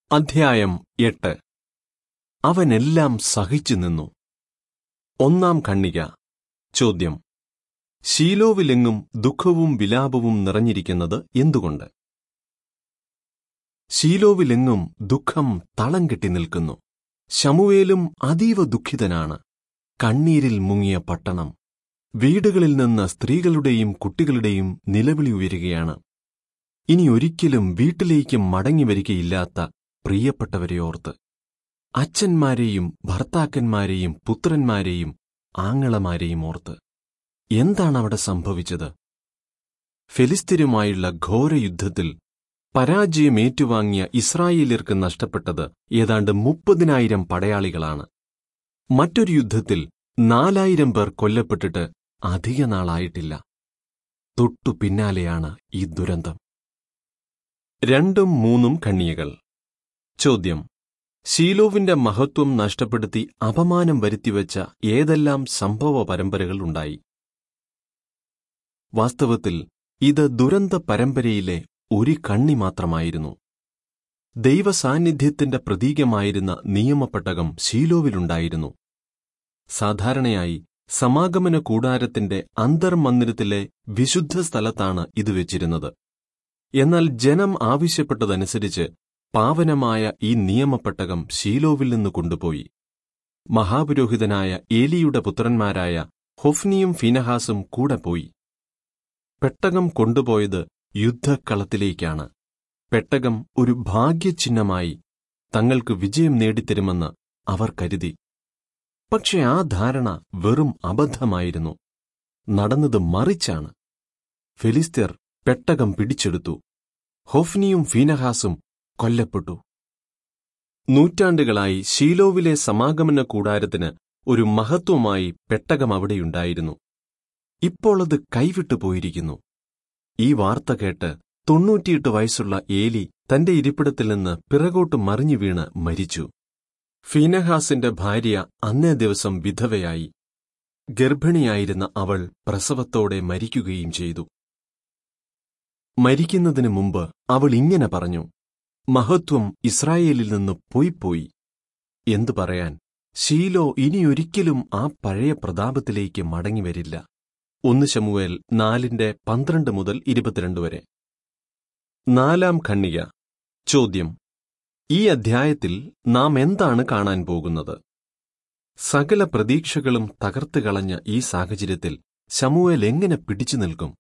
അധ്യായം എട്ട് അവനെല്ലാം സഹിച്ചു നിന്നു ഒന്നാം ഖണ്ണിക ചോദ്യം ശീലോവിലെങ്ങും ദുഃഖവും വിലാപവും നിറഞ്ഞിരിക്കുന്നത് എന്തുകൊണ്ട് ശീലോവിലെങ്ങും ദുഃഖം തളം കെട്ടി നിൽക്കുന്നു ശമുവേലും അതീവ ദുഃഖിതനാണ് കണ്ണീരിൽ മുങ്ങിയ പട്ടണം വീടുകളിൽ നിന്ന് സ്ത്രീകളുടെയും കുട്ടികളുടെയും നിലവിളി ഉയരുകയാണ് ഇനി ഒരിക്കലും വീട്ടിലേക്ക് മടങ്ങി വരികയില്ലാത്ത പ്രിയപ്പെട്ടവരെ ഓർത്ത് അച്ഛന്മാരെയും ഭർത്താക്കന്മാരെയും പുത്രന്മാരെയും ആങ്ങളമാരെയും ഓർത്ത് എന്താണ് അവിടെ സംഭവിച്ചത് ഫെലിസ്തീനുമായുള്ള ഘോരയുദ്ധത്തിൽ പരാജയം ഏറ്റുവാങ്ങിയ ഇസ്രായേലിയർക്ക് നഷ്ടപ്പെട്ടത് ഏതാണ്ട് മുപ്പതിനായിരം പടയാളികളാണ് മറ്റൊരു യുദ്ധത്തിൽ നാലായിരം പേർ കൊല്ലപ്പെട്ടിട്ട് അധിക നാളായിട്ടില്ല തൊട്ടു പിന്നാലെയാണ് ഈ ദുരന്തം രണ്ടും മൂന്നും കണ്ണിയകൾ ചോദ്യം ശീലോവിന്റെ മഹത്വം നഷ്ടപ്പെടുത്തി അപമാനം വരുത്തിവെച്ച ഏതെല്ലാം സംഭവ പരമ്പരകൾ ഉണ്ടായി വാസ്തവത്തിൽ ഇത് ദുരന്ത പരമ്പരയിലെ ഒരു കണ്ണി മാത്രമായിരുന്നു ദൈവസാന്നിധ്യത്തിന്റെ പ്രതീകമായിരുന്ന നിയമപ്പെട്ടകം ശീലോവിലുണ്ടായിരുന്നു സാധാരണയായി സമാഗമന കൂടാരത്തിന്റെ അന്തർമന്ദിരത്തിലെ വിശുദ്ധ സ്ഥലത്താണ് ഇത് വെച്ചിരുന്നത് എന്നാൽ ജനം ആവശ്യപ്പെട്ടതനുസരിച്ച് പാവനമായ ഈ നിയമപ്പെട്ടകം ശീലോവിൽ നിന്ന് കൊണ്ടുപോയി മഹാപുരോഹിതനായ ഏലിയുടെ പുത്രന്മാരായ ഹൊഫ്നിയും ഫിനഹാസും കൂടെ പോയി പെട്ടകം കൊണ്ടുപോയത് യുദ്ധക്കളത്തിലേക്കാണ് പെട്ടകം ഒരു ഭാഗ്യചിഹ്നമായി തങ്ങൾക്ക് വിജയം നേടിത്തരുമെന്ന് അവർ കരുതി പക്ഷെ ആ ധാരണ വെറും അബദ്ധമായിരുന്നു നടന്നത് മറിച്ചാണ് ഫിലിസ്തീർ പെട്ടകം പിടിച്ചെടുത്തു ഹൊഫ്നിയും ഫീനഹാസും കൊല്ലപ്പെട്ടു നൂറ്റാണ്ടുകളായി ഷീലോവിലെ സമാഗമന കൂടാരത്തിന് ഒരു മഹത്വമായി പെട്ടകം അവിടെയുണ്ടായിരുന്നു ഇപ്പോൾ അത് കൈവിട്ടു പോയിരിക്കുന്നു ഈ വാർത്ത കേട്ട് തൊണ്ണൂറ്റിയെട്ട് വയസ്സുള്ള ഏലി തന്റെ ഇരിപ്പിടത്തിൽ നിന്ന് പിറകോട്ട് മറിഞ്ഞു വീണ് മരിച്ചു ഫീനഹാസിന്റെ ഭാര്യ അന്നേ ദിവസം വിധവയായി ഗർഭിണിയായിരുന്ന അവൾ പ്രസവത്തോടെ മരിക്കുകയും ചെയ്തു മരിക്കുന്നതിന് മുമ്പ് അവൾ ഇങ്ങനെ പറഞ്ഞു മഹത്വം ഇസ്രായേലിൽ നിന്ന് പോയിപ്പോയി എന്തു പറയാൻ ഷീലോ ഇനിയൊരിക്കലും ആ പഴയ പ്രതാപത്തിലേക്ക് മടങ്ങിവരില്ല ഒന്ന് ശമുവേൽ നാലിന്റെ പന്ത്രണ്ട് മുതൽ ഇരുപത്തിരണ്ട് വരെ നാലാം ഖണ്ണിക ചോദ്യം ഈ അധ്യായത്തിൽ നാം എന്താണ് കാണാൻ പോകുന്നത് സകല പ്രതീക്ഷകളും തകർത്തുകളഞ്ഞ ഈ സാഹചര്യത്തിൽ ശമുവേൽ എങ്ങനെ പിടിച്ചു നിൽക്കും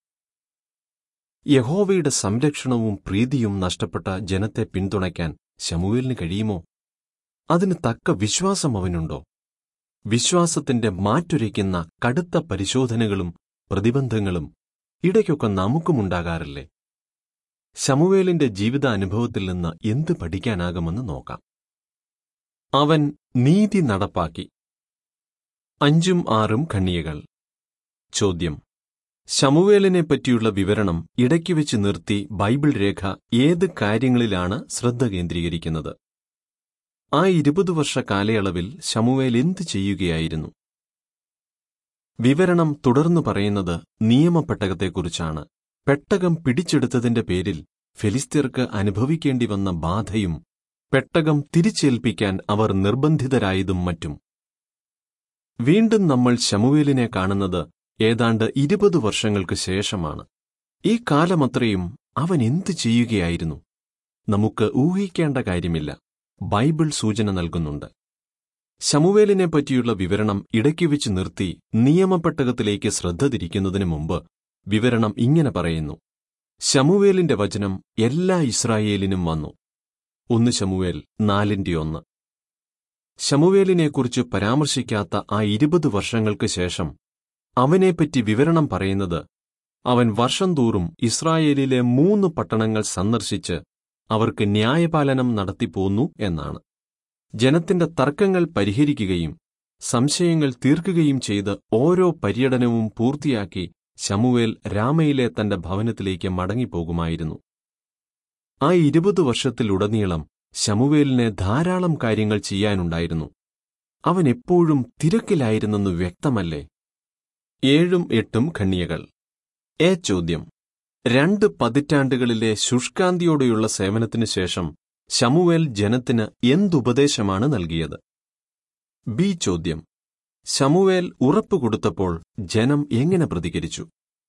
യഹോവയുടെ സംരക്ഷണവും പ്രീതിയും നഷ്ടപ്പെട്ട ജനത്തെ പിന്തുണയ്ക്കാൻ ശമുവേലിന് കഴിയുമോ അതിന് തക്ക വിശ്വാസം അവനുണ്ടോ വിശ്വാസത്തിന്റെ മാറ്റുരയ്ക്കുന്ന കടുത്ത പരിശോധനകളും പ്രതിബന്ധങ്ങളും ഇടയ്ക്കൊക്കെ നമുക്കുമുണ്ടാകാറില്ലേ ശമുവേലിന്റെ ജീവിതാനുഭവത്തിൽ നിന്ന് എന്ത് പഠിക്കാനാകുമെന്ന് നോക്കാം അവൻ നീതി നടപ്പാക്കി അഞ്ചും ആറും ഖണ്ണിയകൾ ചോദ്യം ശമുവേലിനെ പറ്റിയുള്ള വിവരണം ഇടയ്ക്ക് വെച്ച് നിർത്തി ബൈബിൾ രേഖ ഏത് കാര്യങ്ങളിലാണ് ശ്രദ്ധ കേന്ദ്രീകരിക്കുന്നത് ആ ഇരുപത് വർഷ കാലയളവിൽ ശമുവേൽ എന്തു ചെയ്യുകയായിരുന്നു വിവരണം തുടർന്നു പറയുന്നത് നിയമപ്പെട്ടകത്തെക്കുറിച്ചാണ് പെട്ടകം പിടിച്ചെടുത്തതിന്റെ പേരിൽ ഫെലിസ്തീർക്ക് അനുഭവിക്കേണ്ടി വന്ന ബാധയും പെട്ടകം തിരിച്ചേൽപ്പിക്കാൻ അവർ നിർബന്ധിതരായതും മറ്റും വീണ്ടും നമ്മൾ ശമുവേലിനെ കാണുന്നത് ഏതാണ്ട് ഇരുപത് വർഷങ്ങൾക്ക് ശേഷമാണ് ഈ കാലമത്രയും അവൻ എന്തു ചെയ്യുകയായിരുന്നു നമുക്ക് ഊഹിക്കേണ്ട കാര്യമില്ല ബൈബിൾ സൂചന നൽകുന്നുണ്ട് ശമുവേലിനെ പറ്റിയുള്ള വിവരണം ഇടയ്ക്ക് വെച്ച് നിർത്തി നിയമപ്പെട്ടകത്തിലേക്ക് ശ്രദ്ധ തിരിക്കുന്നതിന് മുമ്പ് വിവരണം ഇങ്ങനെ പറയുന്നു ശമുവേലിന്റെ വചനം എല്ലാ ഇസ്രായേലിനും വന്നു ഒന്ന് ശമുവേൽ നാലിന്റെ ഒന്ന് ശമുവേലിനെക്കുറിച്ച് പരാമർശിക്കാത്ത ആ ഇരുപത് വർഷങ്ങൾക്ക് ശേഷം അവനെപ്പറ്റി വിവരണം പറയുന്നത് അവൻ വർഷം തോറും ഇസ്രായേലിലെ മൂന്ന് പട്ടണങ്ങൾ സന്ദർശിച്ച് അവർക്ക് ന്യായപാലനം നടത്തിപ്പോന്നു എന്നാണ് ജനത്തിന്റെ തർക്കങ്ങൾ പരിഹരിക്കുകയും സംശയങ്ങൾ തീർക്കുകയും ചെയ്ത് ഓരോ പര്യടനവും പൂർത്തിയാക്കി ശമുവേൽ രാമയിലെ തന്റെ ഭവനത്തിലേക്ക് മടങ്ങിപ്പോകുമായിരുന്നു ആ ഇരുപത് വർഷത്തിലുടനീളം ശമുവേലിന് ധാരാളം കാര്യങ്ങൾ ചെയ്യാനുണ്ടായിരുന്നു അവൻ എപ്പോഴും തിരക്കിലായിരുന്നെന്ന് വ്യക്തമല്ലേ ഏഴും എട്ടും ഖണ്ണിയകൾ എ ചോദ്യം രണ്ട് പതിറ്റാണ്ടുകളിലെ ശുഷ്കാന്തിയോടെയുള്ള സേവനത്തിനു ശേഷം ശമുവേൽ ജനത്തിന് എന്തുപദേശമാണ് നൽകിയത് ബി ചോദ്യം ശമുവേൽ ഉറപ്പ് കൊടുത്തപ്പോൾ ജനം എങ്ങനെ പ്രതികരിച്ചു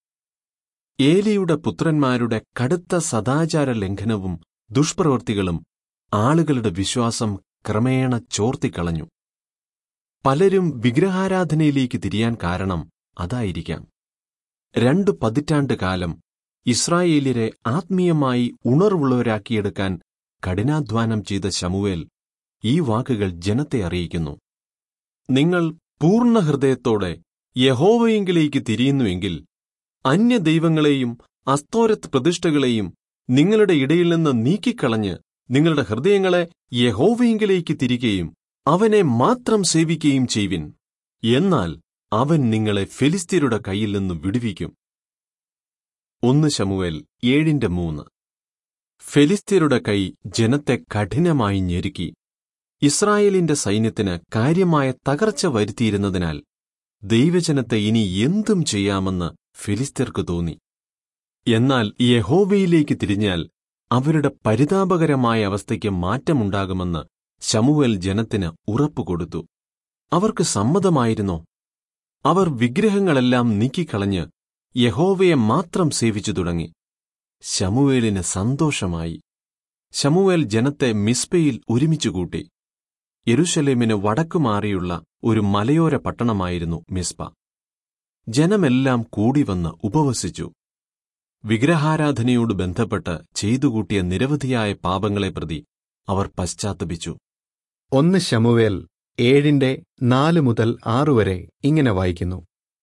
ഏലിയുടെ പുത്രന്മാരുടെ കടുത്ത സദാചാര ലംഘനവും ദുഷ്പ്രവൃത്തികളും ആളുകളുടെ വിശ്വാസം ക്രമേണ ചോർത്തിക്കളഞ്ഞു പലരും വിഗ്രഹാരാധനയിലേക്ക് തിരിയാൻ കാരണം അതായിരിക്കാം രണ്ടു പതിറ്റാണ്ട് കാലം ഇസ്രായേലിയരെ ആത്മീയമായി ഉണർവുള്ളവരാക്കിയെടുക്കാൻ കഠിനാധ്വാനം ചെയ്ത ശമുവേൽ ഈ വാക്കുകൾ ജനത്തെ അറിയിക്കുന്നു നിങ്ങൾ പൂർണ്ണ ഹൃദയത്തോടെ യഹോവയെങ്കിലേക്ക് തിരിയുന്നുവെങ്കിൽ അന്യദൈവങ്ങളെയും അസ്തോരത്ത് പ്രതിഷ്ഠകളെയും നിങ്ങളുടെ ഇടയിൽ നിന്ന് നീക്കിക്കളഞ്ഞ് നിങ്ങളുടെ ഹൃദയങ്ങളെ യഹോവയെങ്കിലേക്ക് തിരികെയും അവനെ മാത്രം സേവിക്കുകയും ചെയ്യുവിൻ എന്നാൽ അവൻ നിങ്ങളെ ഫെലിസ്തീരുടെ കയ്യിൽ നിന്ന് വിടുവിക്കും ഒന്ന് ശമുവേൽ ഏഴിന്റെ മൂന്ന് ഫെലിസ്തീരുടെ കൈ ജനത്തെ കഠിനമായി ഞെരുക്കി ഇസ്രായേലിന്റെ സൈന്യത്തിന് കാര്യമായ തകർച്ച വരുത്തിയിരുന്നതിനാൽ ദൈവജനത്തെ ഇനി എന്തും ചെയ്യാമെന്ന് ഫിലിസ്തീർക്ക് തോന്നി എന്നാൽ യഹോവയിലേക്ക് തിരിഞ്ഞാൽ അവരുടെ പരിതാപകരമായ അവസ്ഥയ്ക്ക് മാറ്റമുണ്ടാകുമെന്ന് ശമുവേൽ ജനത്തിന് ഉറപ്പുകൊടുത്തു അവർക്ക് സമ്മതമായിരുന്നോ അവർ വിഗ്രഹങ്ങളെല്ലാം നീക്കിക്കളഞ്ഞ് യഹോവയെ മാത്രം സേവിച്ചു തുടങ്ങി ശമുവേലിന് സന്തോഷമായി ശമുവേൽ ജനത്തെ മിസ്പയിൽ ഒരുമിച്ചുകൂട്ടി യെരുശലേമിന് വടക്കുമാറിയുള്ള ഒരു മലയോര പട്ടണമായിരുന്നു മിസ്പ ജനമെല്ലാം കൂടിവന്ന് ഉപവസിച്ചു വിഗ്രഹാരാധനയോട് ബന്ധപ്പെട്ട് ചെയ്തുകൂട്ടിയ നിരവധിയായ പാപങ്ങളെ പ്രതി അവർ പശ്ചാത്തപിച്ചു ഒന്ന് ശമുവേൽ ഏഴിന്റെ നാല് മുതൽ ആറ് വരെ ഇങ്ങനെ വായിക്കുന്നു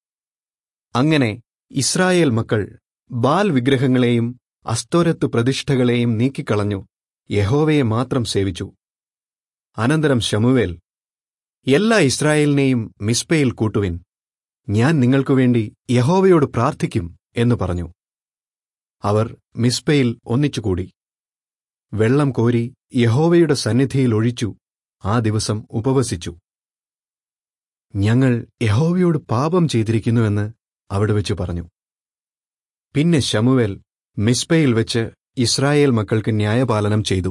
അങ്ങനെ ഇസ്രായേൽ മക്കൾ ബാൽ വിഗ്രഹങ്ങളെയും അസ്തോരത്ത് പ്രതിഷ്ഠകളെയും നീക്കിക്കളഞ്ഞു യഹോവയെ മാത്രം സേവിച്ചു അനന്തരം ശമുവേൽ എല്ലാ ഇസ്രായേലിനെയും മിസ്പയിൽ കൂട്ടുവിൻ ഞാൻ നിങ്ങൾക്കുവേണ്ടി യഹോവയോട് പ്രാർത്ഥിക്കും എന്നു പറഞ്ഞു അവർ മിസ്പയിൽ ഒന്നിച്ചുകൂടി വെള്ളം കോരി യഹോവയുടെ സന്നിധിയിൽ ഒഴിച്ചു ആ ദിവസം ഉപവസിച്ചു ഞങ്ങൾ യഹോവയോട് പാപം ചെയ്തിരിക്കുന്നുവെന്ന് അവിടെ വെച്ച് പറഞ്ഞു പിന്നെ ശമുവേൽ മിസ്പയിൽ വെച്ച് ഇസ്രായേൽ മക്കൾക്ക് ന്യായപാലനം ചെയ്തു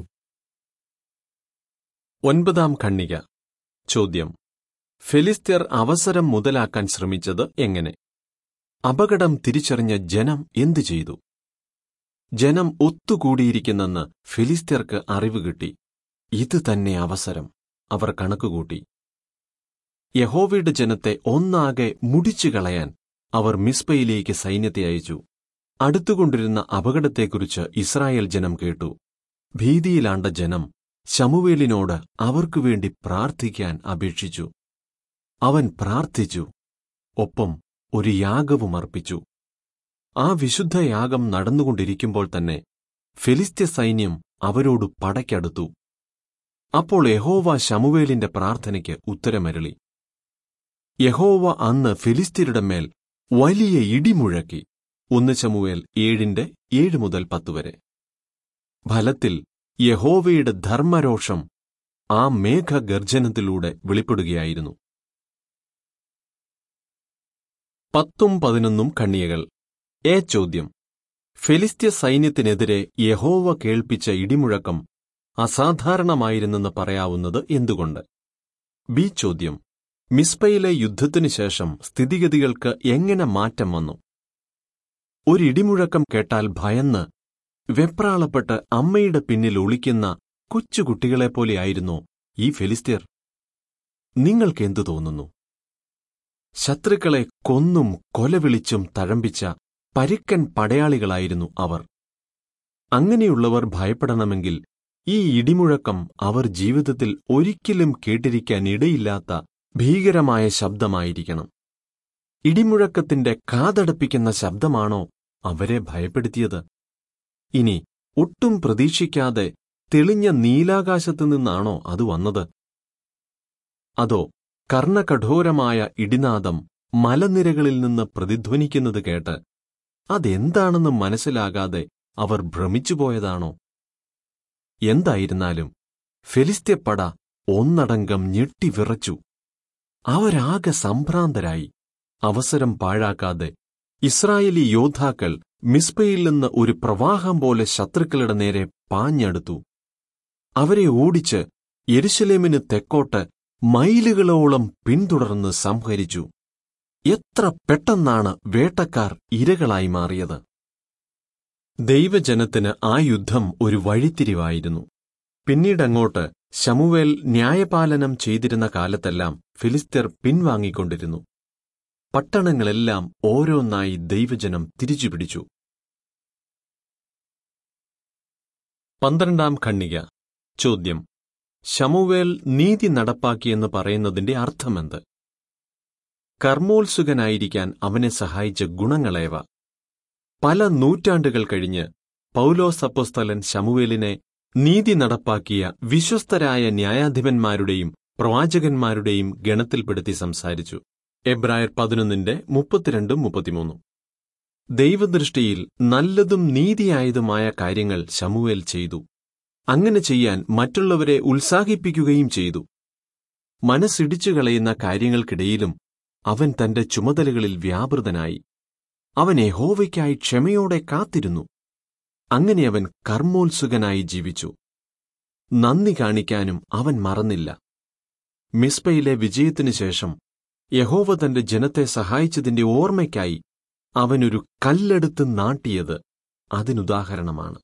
ഒൻപതാം ഖണ്ണിക ചോദ്യം ഫെലിസ്ത്യർ അവസരം മുതലാക്കാൻ ശ്രമിച്ചത് എങ്ങനെ അപകടം തിരിച്ചറിഞ്ഞ ജനം എന്തു ചെയ്തു ജനം ഒത്തുകൂടിയിരിക്കുന്നെന്ന് ഫിലിസ്ത്യർക്ക് അറിവ് കിട്ടി ഇത് തന്നെ അവസരം അവർ കണക്കുകൂട്ടി യഹോവയുടെ ജനത്തെ ഒന്നാകെ മുടിച്ചു കളയാൻ അവർ മിസ്പയിലേക്ക് സൈന്യത്തെ അയച്ചു അടുത്തുകൊണ്ടിരുന്ന അപകടത്തെക്കുറിച്ച് ഇസ്രായേൽ ജനം കേട്ടു ഭീതിയിലാണ്ട ജനം ശമുവേലിനോട് അവർക്കുവേണ്ടി പ്രാർത്ഥിക്കാൻ അപേക്ഷിച്ചു അവൻ പ്രാർത്ഥിച്ചു ഒപ്പം ഒരു യാഗവും അർപ്പിച്ചു ആ വിശുദ്ധയാഗം നടന്നുകൊണ്ടിരിക്കുമ്പോൾ തന്നെ ഫെലിസ്ത്യ സൈന്യം അവരോട് പടയ്ക്കടുത്തു അപ്പോൾ യഹോവ ശമുവേലിന്റെ പ്രാർത്ഥനയ്ക്ക് ഉത്തരമരളി യഹോവ അന്ന് ഫിലിസ്തീരുടെ മേൽ വലിയ ഇടിമുഴക്കി ഒന്ന് ചമുവേൽ ഏഴിന്റെ ഏഴ് മുതൽ പത്ത് വരെ ഫലത്തിൽ യഹോവയുടെ ധർമ്മരോഷം ആ മേഘഗർജനത്തിലൂടെ വെളിപ്പെടുകയായിരുന്നു പത്തും പതിനൊന്നും കണ്ണിയകൾ എ ചോദ്യം ഫെലിസ്ത്യ സൈന്യത്തിനെതിരെ യഹോവ കേൾപ്പിച്ച ഇടിമുഴക്കം അസാധാരണമായിരുന്നെന്ന് പറയാവുന്നത് എന്തുകൊണ്ട് ബി ചോദ്യം മിസ്പയിലെ യുദ്ധത്തിനു ശേഷം സ്ഥിതിഗതികൾക്ക് എങ്ങനെ മാറ്റം വന്നു ഒരിടിമുഴക്കം കേട്ടാൽ ഭയന്ന് വെപ്രാളപ്പെട്ട് അമ്മയുടെ പിന്നിൽ ഒളിക്കുന്ന കൊച്ചുകുട്ടികളെപ്പോലെയായിരുന്നോ ഈ ഫെലിസ്തീർ നിങ്ങൾക്കെന്തു തോന്നുന്നു ശത്രുക്കളെ കൊന്നും കൊലവിളിച്ചും തഴമ്പിച്ച പരുക്കൻ പടയാളികളായിരുന്നു അവർ അങ്ങനെയുള്ളവർ ഭയപ്പെടണമെങ്കിൽ ഈ ഇടിമുഴക്കം അവർ ജീവിതത്തിൽ ഒരിക്കലും കേട്ടിരിക്കാനിടയില്ലാത്ത ഭീകരമായ ശബ്ദമായിരിക്കണം ഇടിമുഴക്കത്തിന്റെ കാതടപ്പിക്കുന്ന ശബ്ദമാണോ അവരെ ഭയപ്പെടുത്തിയത് ഇനി ഒട്ടും പ്രതീക്ഷിക്കാതെ തെളിഞ്ഞ നീലാകാശത്തു നിന്നാണോ അത് വന്നത് അതോ കർണകഠോരമായ ഇടിനാദം മലനിരകളിൽ നിന്ന് പ്രതിധ്വനിക്കുന്നത് കേട്ട് അതെന്താണെന്ന് മനസ്സിലാകാതെ അവർ ഭ്രമിച്ചുപോയതാണോ എന്തായിരുന്നാലും ഫെലിസ്ത്യപ്പട ഒന്നടങ്കം ഞെട്ടിവിറച്ചു അവരാകെ സംഭ്രാന്തരായി അവസരം പാഴാക്കാതെ ഇസ്രായേലി യോദ്ധാക്കൾ മിസ്പയിൽ നിന്ന് ഒരു പ്രവാഹം പോലെ ശത്രുക്കളുടെ നേരെ പാഞ്ഞടുത്തു അവരെ ഓടിച്ച് യെരുശലേമിന് തെക്കോട്ട് മൈലുകളോളം പിന്തുടർന്ന് സംഹരിച്ചു എത്ര പെട്ടെന്നാണ് വേട്ടക്കാർ ഇരകളായി മാറിയത് ദൈവജനത്തിന് ആ യുദ്ധം ഒരു വഴിത്തിരിവായിരുന്നു പിന്നീടങ്ങോട്ട് ശമുവേൽ ന്യായപാലനം ചെയ്തിരുന്ന കാലത്തെല്ലാം ഫിലിസ്തീർ പിൻവാങ്ങിക്കൊണ്ടിരുന്നു പട്ടണങ്ങളെല്ലാം ഓരോന്നായി ദൈവജനം തിരിച്ചുപിടിച്ചു പന്ത്രണ്ടാം ഖണ്ണിക ചോദ്യം ശമുവേൽ നീതി നടപ്പാക്കിയെന്ന് പറയുന്നതിന്റെ അർത്ഥമെന്ത് കർമ്മോത്സുകനായിരിക്കാൻ അവനെ സഹായിച്ച ഗുണങ്ങളേവ പല നൂറ്റാണ്ടുകൾ കഴിഞ്ഞ് പൗലോസ് അപ്പോസ്തലൻ ശമുവേലിനെ നീതി നടപ്പാക്കിയ വിശ്വസ്തരായ ന്യായാധിപന്മാരുടെയും പ്രവാചകന്മാരുടെയും ഗണത്തിൽപ്പെടുത്തി സംസാരിച്ചു എബ്രായർ പതിനൊന്നിന്റെ മുപ്പത്തിരണ്ടും മുപ്പത്തിമൂന്നും ദൈവദൃഷ്ടിയിൽ നല്ലതും നീതിയായതുമായ കാര്യങ്ങൾ ശമുവേൽ ചെയ്തു അങ്ങനെ ചെയ്യാൻ മറ്റുള്ളവരെ ഉത്സാഹിപ്പിക്കുകയും ചെയ്തു മനസ്സിടിച്ചു കളയുന്ന കാര്യങ്ങൾക്കിടയിലും അവൻ തന്റെ ചുമതലകളിൽ വ്യാപൃതനായി അവൻ യഹോവയ്ക്കായി ക്ഷമയോടെ കാത്തിരുന്നു അങ്ങനെ അവൻ കർമ്മോത്സുകനായി ജീവിച്ചു നന്ദി കാണിക്കാനും അവൻ മറന്നില്ല മിസ്പയിലെ വിജയത്തിനു ശേഷം യഹോവ തന്റെ ജനത്തെ സഹായിച്ചതിന്റെ ഓർമ്മയ്ക്കായി അവനൊരു കല്ലെടുത്ത് നാട്ടിയത് അതിനുദാഹരണമാണ്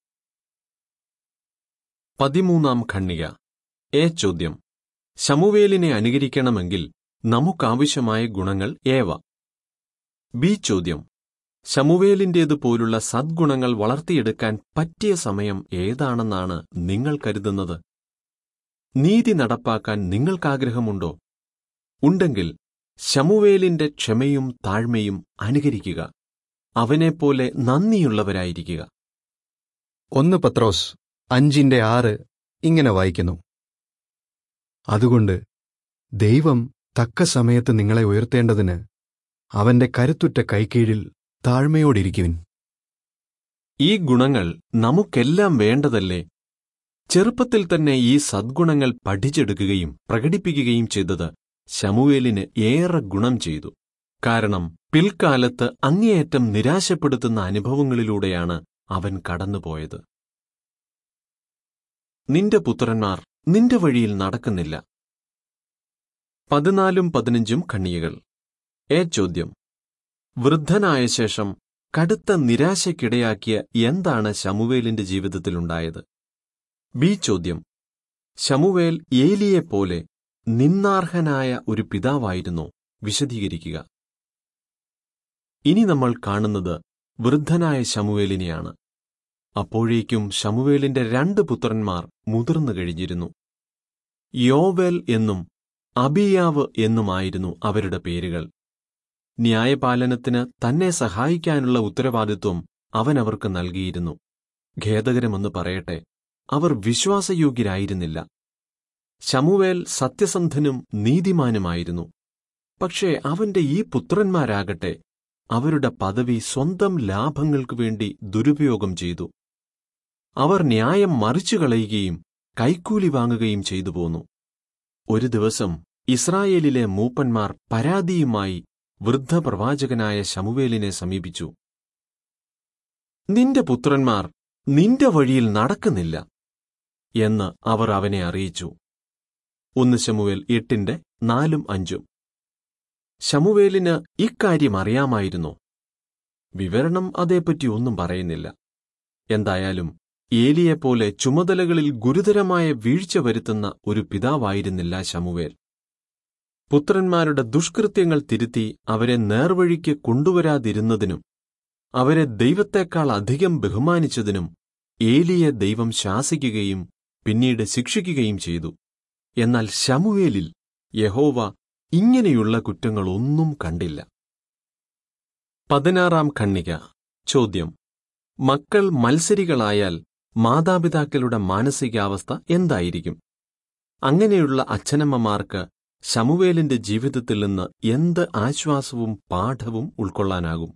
പതിമൂന്നാം ഖണ്ണിക എ ചോദ്യം ശമുവേലിനെ അനുകരിക്കണമെങ്കിൽ നമുക്കാവശ്യമായ ഗുണങ്ങൾ ഏവ ബി ചോദ്യം ശമുവേലിന്റേതുപോലുള്ള സദ്ഗുണങ്ങൾ വളർത്തിയെടുക്കാൻ പറ്റിയ സമയം ഏതാണെന്നാണ് നിങ്ങൾ കരുതുന്നത് നീതി നടപ്പാക്കാൻ നിങ്ങൾക്കാഗ്രഹമുണ്ടോ ഉണ്ടെങ്കിൽ ശമുവേലിന്റെ ക്ഷമയും താഴ്മയും അനുകരിക്കുക അവനെപ്പോലെ നന്ദിയുള്ളവരായിരിക്കുക ഒന്ന് പത്രോസ് അഞ്ചിന്റെ ആറ് ഇങ്ങനെ വായിക്കുന്നു അതുകൊണ്ട് ദൈവം തക്ക സമയത്ത് നിങ്ങളെ ഉയർത്തേണ്ടതിന് അവന്റെ കരുത്തുറ്റ കൈക്കീഴിൽ താഴ്മയോടിരിക്കുവിൻ ഈ ഗുണങ്ങൾ നമുക്കെല്ലാം വേണ്ടതല്ലേ ചെറുപ്പത്തിൽ തന്നെ ഈ സദ്ഗുണങ്ങൾ പഠിച്ചെടുക്കുകയും പ്രകടിപ്പിക്കുകയും ചെയ്തത് ശമുവേലിന് ഏറെ ഗുണം ചെയ്തു കാരണം പിൽക്കാലത്ത് അങ്ങേയറ്റം നിരാശപ്പെടുത്തുന്ന അനുഭവങ്ങളിലൂടെയാണ് അവൻ കടന്നുപോയത് നിന്റെ പുത്രന്മാർ നിന്റെ വഴിയിൽ നടക്കുന്നില്ല പതിനാലും പതിനഞ്ചും ഖണ്ണികകൾ എ ചോദ്യം വൃദ്ധനായ ശേഷം കടുത്ത നിരാശയ്ക്കിടയാക്കിയ എന്താണ് ശമുവേലിന്റെ ജീവിതത്തിലുണ്ടായത് ബി ചോദ്യം ശമുവേൽ ഏലിയെപ്പോലെ നിന്നാർഹനായ ഒരു പിതാവായിരുന്നോ വിശദീകരിക്കുക ഇനി നമ്മൾ കാണുന്നത് വൃദ്ധനായ ശമുവേലിനെയാണ് അപ്പോഴേക്കും ശമുവേലിന്റെ രണ്ട് പുത്രന്മാർ മുതിർന്നു കഴിഞ്ഞിരുന്നു യോവേൽ എന്നും അബിയാവ് എന്നുമായിരുന്നു അവരുടെ പേരുകൾ ന്യായപാലനത്തിന് തന്നെ സഹായിക്കാനുള്ള ഉത്തരവാദിത്വം അവൻ അവർക്ക് നൽകിയിരുന്നു ഖേദകരമെന്ന് പറയട്ടെ അവർ വിശ്വാസയോഗ്യരായിരുന്നില്ല ശമുവേൽ സത്യസന്ധനും നീതിമാനുമായിരുന്നു പക്ഷേ അവന്റെ ഈ പുത്രന്മാരാകട്ടെ അവരുടെ പദവി സ്വന്തം ലാഭങ്ങൾക്കു വേണ്ടി ദുരുപയോഗം ചെയ്തു അവർ ന്യായം മറിച്ചുകളയുകയും കൈക്കൂലി വാങ്ങുകയും ചെയ്തു പോന്നു ഒരു ദിവസം ഇസ്രായേലിലെ മൂപ്പന്മാർ പരാതിയുമായി വൃദ്ധപ്രവാചകനായ ശമുവേലിനെ സമീപിച്ചു നിന്റെ പുത്രന്മാർ നിന്റെ വഴിയിൽ നടക്കുന്നില്ല എന്ന് അവർ അവനെ അറിയിച്ചു ഒന്ന് ശമുവേൽ എട്ടിന്റെ നാലും അഞ്ചും ശമുവേലിന് ഇക്കാര്യം അറിയാമായിരുന്നോ വിവരണം അതേപ്പറ്റി ഒന്നും പറയുന്നില്ല എന്തായാലും ഏലിയെപ്പോലെ ചുമതലകളിൽ ഗുരുതരമായ വീഴ്ച വരുത്തുന്ന ഒരു പിതാവായിരുന്നില്ല ശമുവേൽ പുത്രന്മാരുടെ ദുഷ്കൃത്യങ്ങൾ തിരുത്തി അവരെ നേർവഴിക്ക് കൊണ്ടുവരാതിരുന്നതിനും അവരെ ദൈവത്തെക്കാൾ അധികം ബഹുമാനിച്ചതിനും ഏലിയെ ദൈവം ശാസിക്കുകയും പിന്നീട് ശിക്ഷിക്കുകയും ചെയ്തു എന്നാൽ ശമുവേലിൽ യഹോവ ഇങ്ങനെയുള്ള കുറ്റങ്ങളൊന്നും കണ്ടില്ല പതിനാറാം ഖണ്ണിക ചോദ്യം മക്കൾ മത്സരികളായാൽ മാതാപിതാക്കളുടെ മാനസികാവസ്ഥ എന്തായിരിക്കും അങ്ങനെയുള്ള അച്ഛനമ്മമാർക്ക് ശമുവേലിന്റെ ജീവിതത്തിൽ നിന്ന് എന്ത് ആശ്വാസവും പാഠവും ഉൾക്കൊള്ളാനാകും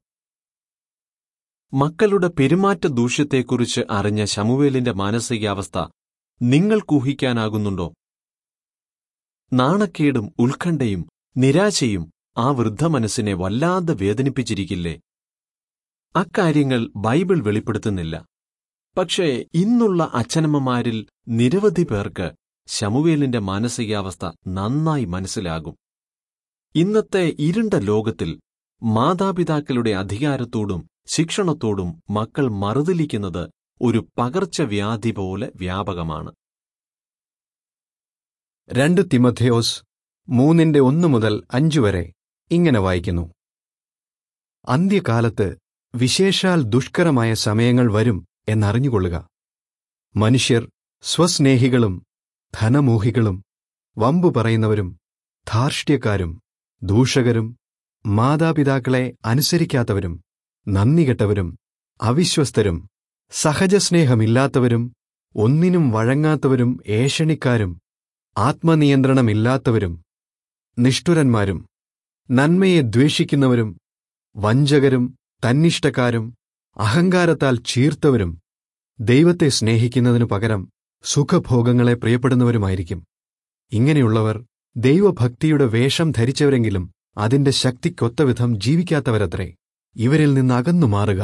മക്കളുടെ പെരുമാറ്റ ദൂഷ്യത്തെക്കുറിച്ച് അറിഞ്ഞ ശമുവേലിന്റെ മാനസികാവസ്ഥ നിങ്ങൾക്കൂഹിക്കാനാകുന്നുണ്ടോ നാണക്കേടും ഉത്കണ്ഠയും നിരാശയും ആ വൃദ്ധമനസ്സിനെ വല്ലാതെ വേദനിപ്പിച്ചിരിക്കില്ലേ അക്കാര്യങ്ങൾ ബൈബിൾ വെളിപ്പെടുത്തുന്നില്ല പക്ഷേ ഇന്നുള്ള അച്ഛനമ്മമാരിൽ നിരവധി പേർക്ക് ശമുവേലിന്റെ മാനസികാവസ്ഥ നന്നായി മനസ്സിലാകും ഇന്നത്തെ ഇരുണ്ട ലോകത്തിൽ മാതാപിതാക്കളുടെ അധികാരത്തോടും ശിക്ഷണത്തോടും മക്കൾ മറുതലിക്കുന്നത് ഒരു പകർച്ചവ്യാധി പോലെ വ്യാപകമാണ് രണ്ട് തിമഥെയോസ് മൂന്നിന്റെ ഒന്ന് മുതൽ അഞ്ചു വരെ ഇങ്ങനെ വായിക്കുന്നു അന്ത്യകാലത്ത് വിശേഷാൽ ദുഷ്കരമായ സമയങ്ങൾ വരും എന്നറിഞ്ഞുകൊള്ളുക മനുഷ്യർ സ്വസ്നേഹികളും ധനമോഹികളും വമ്പു പറയുന്നവരും ധാർഷ്ട്യക്കാരും ദൂഷകരും മാതാപിതാക്കളെ അനുസരിക്കാത്തവരും നന്ദികെട്ടവരും അവിശ്വസ്തരും സഹജസ്നേഹമില്ലാത്തവരും ഒന്നിനും വഴങ്ങാത്തവരും ഏഷണിക്കാരും ആത്മനിയന്ത്രണമില്ലാത്തവരും നിഷ്ഠുരന്മാരും നന്മയെ ദ്വേഷിക്കുന്നവരും വഞ്ചകരും തന്നിഷ്ടക്കാരും അഹങ്കാരത്താൽ ചീർത്തവരും ദൈവത്തെ സ്നേഹിക്കുന്നതിനു പകരം സുഖഭോഗങ്ങളെ പ്രിയപ്പെടുന്നവരുമായിരിക്കും ഇങ്ങനെയുള്ളവർ ദൈവഭക്തിയുടെ വേഷം ധരിച്ചവരെങ്കിലും അതിന്റെ ശക്തിക്കൊത്തവിധം ജീവിക്കാത്തവരത്രേ ഇവരിൽ നിന്ന് അകന്നു മാറുക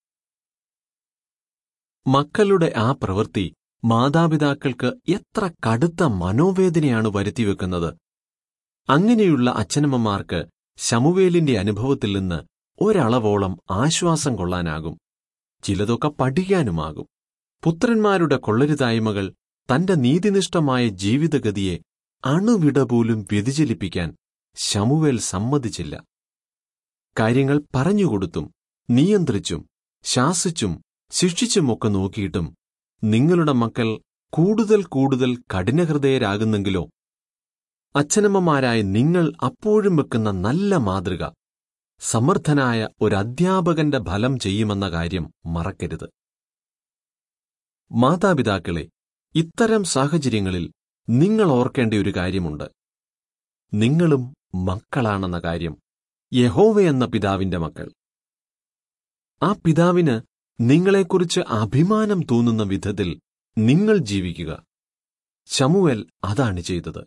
മക്കളുടെ ആ പ്രവൃത്തി മാതാപിതാക്കൾക്ക് എത്ര കടുത്ത മനോവേദനയാണ് വരുത്തിവെക്കുന്നത് അങ്ങനെയുള്ള അച്ഛനമ്മമാർക്ക് ശമുവേലിന്റെ അനുഭവത്തിൽ നിന്ന് ഒരളവോളം ആശ്വാസം കൊള്ളാനാകും ചിലതൊക്കെ പഠിക്കാനുമാകും പുത്രന്മാരുടെ കൊള്ളരുതായ്മകൾ തന്റെ നീതിനിഷ്ഠമായ ജീവിതഗതിയെ അണുവിട പോലും വ്യതിചലിപ്പിക്കാൻ ശമുവേൽ സമ്മതിച്ചില്ല കാര്യങ്ങൾ പറഞ്ഞുകൊടുത്തും നിയന്ത്രിച്ചും ശാസിച്ചും ശിക്ഷിച്ചുമൊക്കെ നോക്കിയിട്ടും നിങ്ങളുടെ മക്കൾ കൂടുതൽ കൂടുതൽ കഠിനഹൃദയരാകുന്നെങ്കിലോ അച്ഛനമ്മമാരായ നിങ്ങൾ അപ്പോഴും വെക്കുന്ന നല്ല മാതൃക സമർത്ഥനായ ഒരു അധ്യാപകന്റെ ഫലം ചെയ്യുമെന്ന കാര്യം മറക്കരുത് മാതാപിതാക്കളെ ഇത്തരം സാഹചര്യങ്ങളിൽ നിങ്ങൾ ഓർക്കേണ്ട ഒരു കാര്യമുണ്ട് നിങ്ങളും മക്കളാണെന്ന കാര്യം യഹോവ എന്ന പിതാവിന്റെ മക്കൾ ആ പിതാവിന് നിങ്ങളെക്കുറിച്ച് അഭിമാനം തോന്നുന്ന വിധത്തിൽ നിങ്ങൾ ജീവിക്കുക ശമുവൽ അതാണ് ചെയ്തത്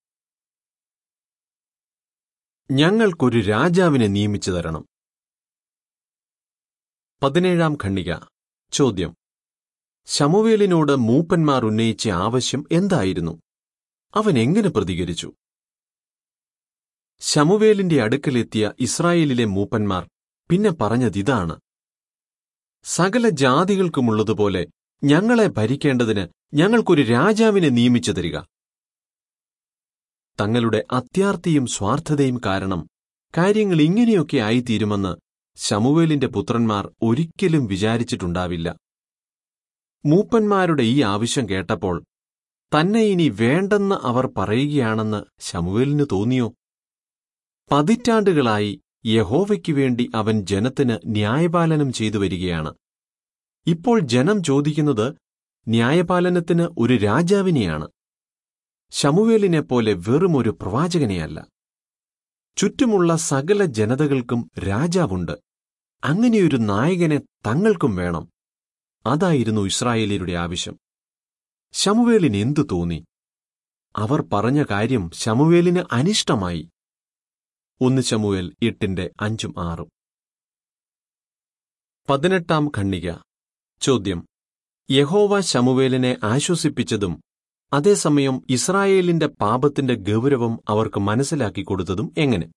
ഞങ്ങൾക്കൊരു രാജാവിനെ നിയമിച്ചു തരണം പതിനേഴാം ഖണ്ഡിക ചോദ്യം ശമുവേലിനോട് മൂപ്പന്മാർ ഉന്നയിച്ച ആവശ്യം എന്തായിരുന്നു അവൻ എങ്ങനെ പ്രതികരിച്ചു ശമുവേലിന്റെ അടുക്കലെത്തിയ ഇസ്രായേലിലെ മൂപ്പന്മാർ പിന്നെ പറഞ്ഞതിതാണ് സകല ജാതികൾക്കുമുള്ളതുപോലെ ഞങ്ങളെ ഭരിക്കേണ്ടതിന് ഞങ്ങൾക്കൊരു രാജാവിനെ നിയമിച്ചു തരിക തങ്ങളുടെ അത്യാർത്തിയും സ്വാർത്ഥതയും കാരണം കാര്യങ്ങൾ ഇങ്ങനെയൊക്കെ ആയിത്തീരുമെന്ന് ശമുവേലിന്റെ പുത്രന്മാർ ഒരിക്കലും വിചാരിച്ചിട്ടുണ്ടാവില്ല മൂപ്പന്മാരുടെ ഈ ആവശ്യം കേട്ടപ്പോൾ തന്നെ ഇനി വേണ്ടെന്ന് അവർ പറയുകയാണെന്ന് ശമുവേലിന് തോന്നിയോ പതിറ്റാണ്ടുകളായി യഹോവയ്ക്കു വേണ്ടി അവൻ ജനത്തിന് ന്യായപാലനം ചെയ്തു വരികയാണ് ഇപ്പോൾ ജനം ചോദിക്കുന്നത് ന്യായപാലനത്തിന് ഒരു രാജാവിനെയാണ് ശമുവേലിനെപ്പോലെ വെറുമൊരു പ്രവാചകനെയല്ല ചുറ്റുമുള്ള സകല ജനതകൾക്കും രാജാവുണ്ട് അങ്ങനെയൊരു നായകനെ തങ്ങൾക്കും വേണം അതായിരുന്നു ഇസ്രായേലിയരുടെ ആവശ്യം ശമുവേലിന് എന്തു തോന്നി അവർ പറഞ്ഞ കാര്യം ശമുവേലിന് അനിഷ്ടമായി ഒന്ന് ശമുവേൽ എട്ടിന്റെ അഞ്ചും ആറും പതിനെട്ടാം ഖണ്ണിക ചോദ്യം യഹോവ ശമുവേലിനെ ആശ്വസിപ്പിച്ചതും അതേസമയം ഇസ്രായേലിന്റെ പാപത്തിന്റെ ഗൗരവം അവർക്ക് മനസ്സിലാക്കി കൊടുത്തതും എങ്ങനെ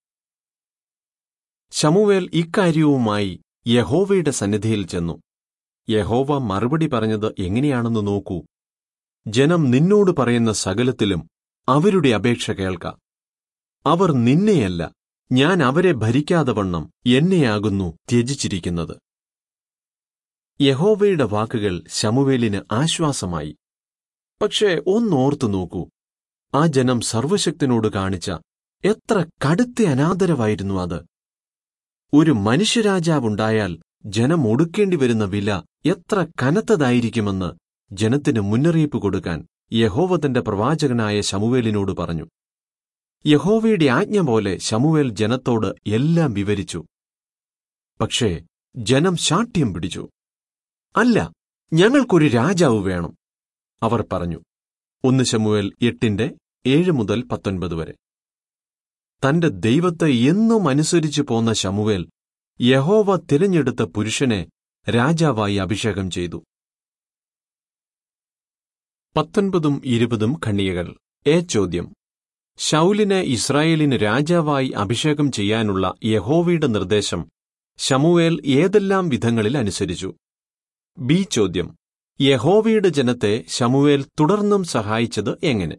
ശമുവേൽ ഇക്കാര്യവുമായി യഹോവയുടെ സന്നിധിയിൽ ചെന്നു യഹോവ മറുപടി പറഞ്ഞത് എങ്ങനെയാണെന്ന് നോക്കൂ ജനം നിന്നോട് പറയുന്ന സകലത്തിലും അവരുടെ അപേക്ഷ കേൾക്ക അവർ നിന്നെയല്ല ഞാൻ അവരെ ഭരിക്കാതെ വണ്ണം എന്നെയാകുന്നു ത്യജിച്ചിരിക്കുന്നത് യഹോവയുടെ വാക്കുകൾ ശമുവേലിന് ആശ്വാസമായി പക്ഷേ ഒന്നോർത്തു നോക്കൂ ആ ജനം സർവശക്തനോട് കാണിച്ച എത്ര കടുത്ത അനാദരവായിരുന്നു അത് ഒരു മനുഷ്യരാജാവുണ്ടായാൽ ജനം ഒടുക്കേണ്ടി വരുന്ന വില എത്ര കനത്തതായിരിക്കുമെന്ന് ജനത്തിന് മുന്നറിയിപ്പ് കൊടുക്കാൻ യഹോവ തന്റെ പ്രവാചകനായ ശമുവേലിനോട് പറഞ്ഞു യഹോവയുടെ ആജ്ഞ പോലെ ശമുവേൽ ജനത്തോട് എല്ലാം വിവരിച്ചു പക്ഷേ ജനം ശാഠ്യം പിടിച്ചു അല്ല ഞങ്ങൾക്കൊരു രാജാവ് വേണം അവർ പറഞ്ഞു ഒന്ന് ശമുവേൽ എട്ടിന്റെ ഏഴ് മുതൽ പത്തൊൻപത് വരെ തന്റെ ദൈവത്തെ എന്നും അനുസരിച്ചു പോന്ന ശമുവേൽ യഹോവ തിരഞ്ഞെടുത്ത പുരുഷനെ രാജാവായി അഭിഷേകം ചെയ്തു പത്തൊൻപതും ഇരുപതും ഖണ്ഡികകൾ എ ചോദ്യം ശൗലിന് ഇസ്രായേലിന് രാജാവായി അഭിഷേകം ചെയ്യാനുള്ള യഹോവയുടെ നിർദ്ദേശം ശമുവേൽ ഏതെല്ലാം വിധങ്ങളിൽ അനുസരിച്ചു ബി ചോദ്യം യഹോവയുടെ ജനത്തെ ശമുവേൽ തുടർന്നും സഹായിച്ചത് എങ്ങനെ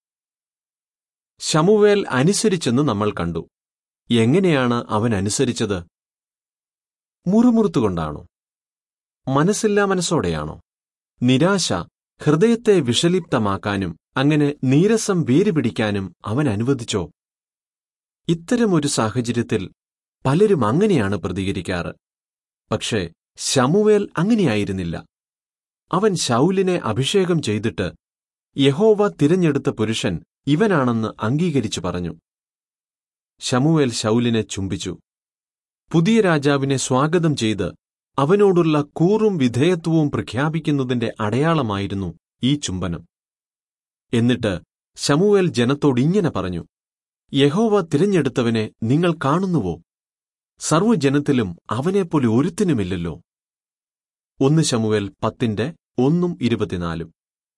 ശമുവേൽ അനുസരിച്ചെന്ന് നമ്മൾ കണ്ടു എങ്ങനെയാണ് അവൻ അനുസരിച്ചത് മുറുമുറുത്തുകൊണ്ടാണോ മനസ്സില്ലാ മനസ്സോടെയാണോ നിരാശ ഹൃദയത്തെ വിഷലിപ്തമാക്കാനും അങ്ങനെ നീരസം വേരുപിടിക്കാനും അവൻ അനുവദിച്ചോ ഇത്തരമൊരു സാഹചര്യത്തിൽ പലരും അങ്ങനെയാണ് പ്രതികരിക്കാറ് പക്ഷേ ശമുവേൽ അങ്ങനെയായിരുന്നില്ല അവൻ ശൗലിനെ അഭിഷേകം ചെയ്തിട്ട് യഹോവ തിരഞ്ഞെടുത്ത പുരുഷൻ ഇവനാണെന്ന് അംഗീകരിച്ചു പറഞ്ഞു ശമുവേൽ ശൗലിനെ ചുംബിച്ചു പുതിയ രാജാവിനെ സ്വാഗതം ചെയ്ത് അവനോടുള്ള കൂറും വിധേയത്വവും പ്രഖ്യാപിക്കുന്നതിന്റെ അടയാളമായിരുന്നു ഈ ചുംബനം എന്നിട്ട് ശമുവേൽ ജനത്തോടിങ്ങനെ പറഞ്ഞു യഹോവ തിരഞ്ഞെടുത്തവനെ നിങ്ങൾ കാണുന്നുവോ സർവ്വജനത്തിലും അവനെപ്പോലെ ഒരുത്തിനുമില്ലല്ലോ ഒന്ന് ശമുവേൽ പത്തിന്റെ ഒന്നും ഇരുപത്തിനാലും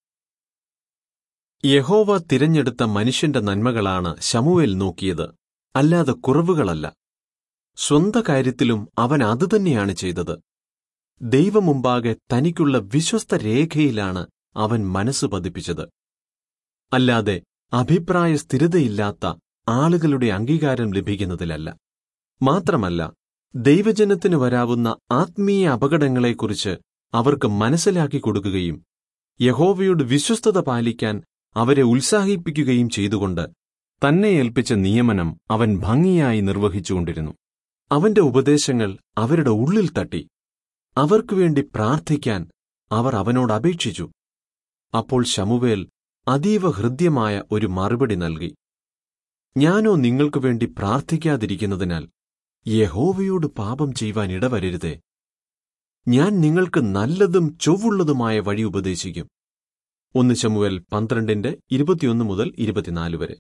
യഹോവ തിരഞ്ഞെടുത്ത മനുഷ്യന്റെ നന്മകളാണ് ശമുവേൽ നോക്കിയത് അല്ലാതെ കുറവുകളല്ല സ്വന്ത കാര്യത്തിലും അവൻ അതുതന്നെയാണ് ചെയ്തത് ദൈവമുമ്പാകെ തനിക്കുള്ള വിശ്വസ്ത രേഖയിലാണ് അവൻ മനസ്സ് പതിപ്പിച്ചത് അല്ലാതെ അഭിപ്രായ സ്ഥിരതയില്ലാത്ത ആളുകളുടെ അംഗീകാരം ലഭിക്കുന്നതിലല്ല മാത്രമല്ല ദൈവജനത്തിന് വരാവുന്ന ആത്മീയ അപകടങ്ങളെക്കുറിച്ച് അവർക്ക് മനസ്സിലാക്കി കൊടുക്കുകയും യഹോവയോട് വിശ്വസ്തത പാലിക്കാൻ അവരെ ഉത്സാഹിപ്പിക്കുകയും ചെയ്തുകൊണ്ട് തന്നെ ഏൽപ്പിച്ച നിയമനം അവൻ ഭംഗിയായി നിർവഹിച്ചുകൊണ്ടിരുന്നു അവന്റെ ഉപദേശങ്ങൾ അവരുടെ ഉള്ളിൽ തട്ടി അവർക്കുവേണ്ടി പ്രാർത്ഥിക്കാൻ അവർ അവനോട് അപേക്ഷിച്ചു അപ്പോൾ ശമുവേൽ അതീവ ഹൃദ്യമായ ഒരു മറുപടി നൽകി ഞാനോ നിങ്ങൾക്കു വേണ്ടി പ്രാർത്ഥിക്കാതിരിക്കുന്നതിനാൽ യഹോവയോട് പാപം ചെയ്യുവാൻ ഇടവരരുതേ ഞാൻ നിങ്ങൾക്ക് നല്ലതും ചൊവ്വുള്ളതുമായ വഴി ഉപദേശിക്കും ഒന്ന് ശമുവേൽ പന്ത്രണ്ടിന്റെ ഇരുപത്തിയൊന്ന് മുതൽ ഇരുപത്തിനാല് വരെ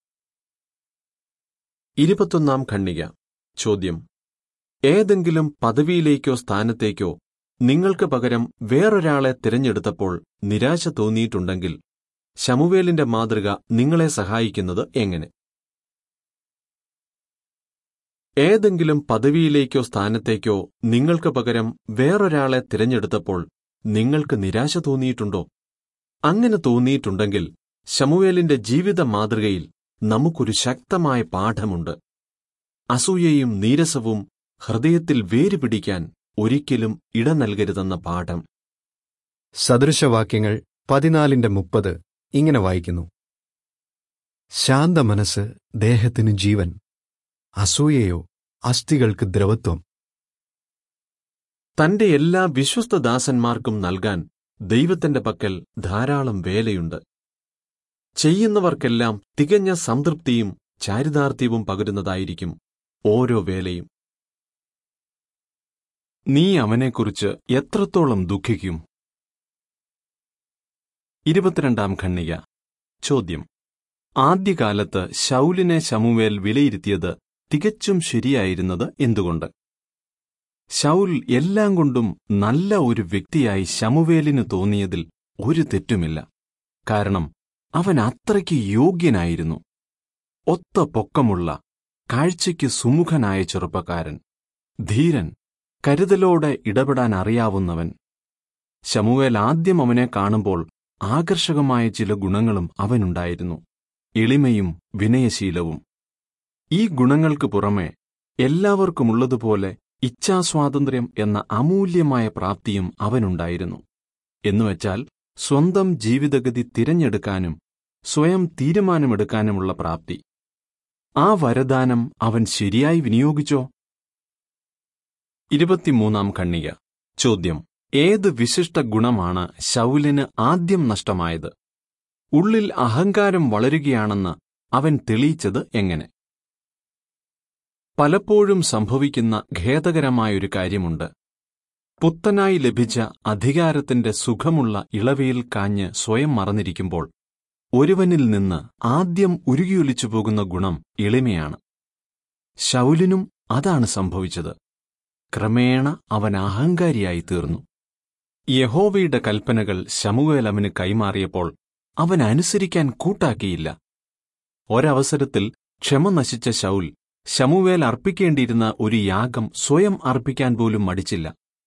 ഇരുപത്തൊന്നാം ഖണ്ണിക ചോദ്യം ഏതെങ്കിലും പദവിയിലേക്കോ സ്ഥാനത്തേക്കോ നിങ്ങൾക്ക് പകരം വേറൊരാളെ തിരഞ്ഞെടുത്തപ്പോൾ നിരാശ തോന്നിയിട്ടുണ്ടെങ്കിൽ ശമുവേലിന്റെ മാതൃക നിങ്ങളെ സഹായിക്കുന്നത് എങ്ങനെ ഏതെങ്കിലും പദവിയിലേക്കോ സ്ഥാനത്തേക്കോ നിങ്ങൾക്ക് പകരം വേറൊരാളെ തിരഞ്ഞെടുത്തപ്പോൾ നിങ്ങൾക്ക് നിരാശ തോന്നിയിട്ടുണ്ടോ അങ്ങനെ തോന്നിയിട്ടുണ്ടെങ്കിൽ ശമുവേലിന്റെ ജീവിത മാതൃകയിൽ നമുക്കൊരു ശക്തമായ പാഠമുണ്ട് അസൂയയും നീരസവും ഹൃദയത്തിൽ വേരുപിടിക്കാൻ ഒരിക്കലും ഇട നൽകരുതെന്ന പാഠം സദൃശവാക്യങ്ങൾ പതിനാലിന്റെ മുപ്പത് ഇങ്ങനെ വായിക്കുന്നു ശാന്ത മനസ്സ് ദേഹത്തിന് ജീവൻ അസൂയയോ അസ്ഥികൾക്ക് ദ്രവത്വം തന്റെ എല്ലാ വിശ്വസ്തദാസന്മാർക്കും നൽകാൻ ദൈവത്തിന്റെ പക്കൽ ധാരാളം വേലയുണ്ട് ചെയ്യുന്നവർക്കെല്ലാം തികഞ്ഞ സംതൃപ്തിയും ചാരിതാർത്ഥ്യവും പകരുന്നതായിരിക്കും ഓരോ വേലയും നീ അവനെക്കുറിച്ച് എത്രത്തോളം ദുഃഖിക്കും ഇരുപത്തിരണ്ടാം ഖണ്ണിക ചോദ്യം ആദ്യകാലത്ത് ശൗലിനെ ശമുവേൽ വിലയിരുത്തിയത് തികച്ചും ശരിയായിരുന്നത് എന്തുകൊണ്ട് ശൗൽ എല്ലാം കൊണ്ടും നല്ല ഒരു വ്യക്തിയായി ശമുവേലിന് തോന്നിയതിൽ ഒരു തെറ്റുമില്ല കാരണം അവൻ അത്രയ്ക്ക് യോഗ്യനായിരുന്നു ഒത്ത പൊക്കമുള്ള കാഴ്ചയ്ക്ക് സുമുഖനായ ചെറുപ്പക്കാരൻ ധീരൻ കരുതലോടെ ഇടപെടാൻ അറിയാവുന്നവൻ ശമുവേൽ ആദ്യം അവനെ കാണുമ്പോൾ ആകർഷകമായ ചില ഗുണങ്ങളും അവനുണ്ടായിരുന്നു എളിമയും വിനയശീലവും ഈ ഗുണങ്ങൾക്ക് പുറമെ എല്ലാവർക്കുമുള്ളതുപോലെ ഇച്ഛാസ്വാതന്ത്ര്യം എന്ന അമൂല്യമായ പ്രാപ്തിയും അവനുണ്ടായിരുന്നു എന്നുവെച്ചാൽ സ്വന്തം ജീവിതഗതി തിരഞ്ഞെടുക്കാനും സ്വയം തീരുമാനമെടുക്കാനുമുള്ള പ്രാപ്തി ആ വരദാനം അവൻ ശരിയായി വിനിയോഗിച്ചോ ഇരുപത്തിമൂന്നാം ഖണ്ണിക ചോദ്യം ഏത് വിശിഷ്ട ഗുണമാണ് ശൗലിന് ആദ്യം നഷ്ടമായത് ഉള്ളിൽ അഹങ്കാരം വളരുകയാണെന്ന് അവൻ തെളിയിച്ചത് എങ്ങനെ പലപ്പോഴും സംഭവിക്കുന്ന ഖേദകരമായൊരു കാര്യമുണ്ട് പുത്തനായി ലഭിച്ച അധികാരത്തിന്റെ സുഖമുള്ള ഇളവയിൽ കാഞ്ഞ് സ്വയം മറന്നിരിക്കുമ്പോൾ ഒരുവനിൽ നിന്ന് ആദ്യം ഉരുകിയൊലിച്ചു പോകുന്ന ഗുണം എളിമയാണ് ശൗലിനും അതാണ് സംഭവിച്ചത് ക്രമേണ അവൻ അഹങ്കാരിയായി തീർന്നു യഹോവയുടെ കൽപ്പനകൾ ശമുവേൽ അവന് കൈമാറിയപ്പോൾ അവൻ അനുസരിക്കാൻ കൂട്ടാക്കിയില്ല ഒരവസരത്തിൽ ക്ഷമ നശിച്ച ശൗൽ ശമുവേൽ അർപ്പിക്കേണ്ടിയിരുന്ന ഒരു യാഗം സ്വയം അർപ്പിക്കാൻ പോലും മടിച്ചില്ല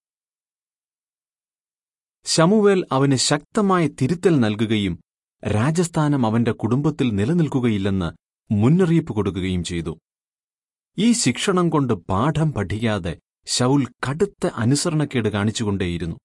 ശമുവേൽ അവന് ശക്തമായ തിരുത്തൽ നൽകുകയും രാജസ്ഥാനം അവന്റെ കുടുംബത്തിൽ നിലനിൽക്കുകയില്ലെന്ന് മുന്നറിയിപ്പ് കൊടുക്കുകയും ചെയ്തു ഈ ശിക്ഷണം കൊണ്ട് പാഠം പഠിക്കാതെ ശൗൽ കടുത്ത അനുസരണക്കേട് കാണിച്ചുകൊണ്ടേയിരുന്നു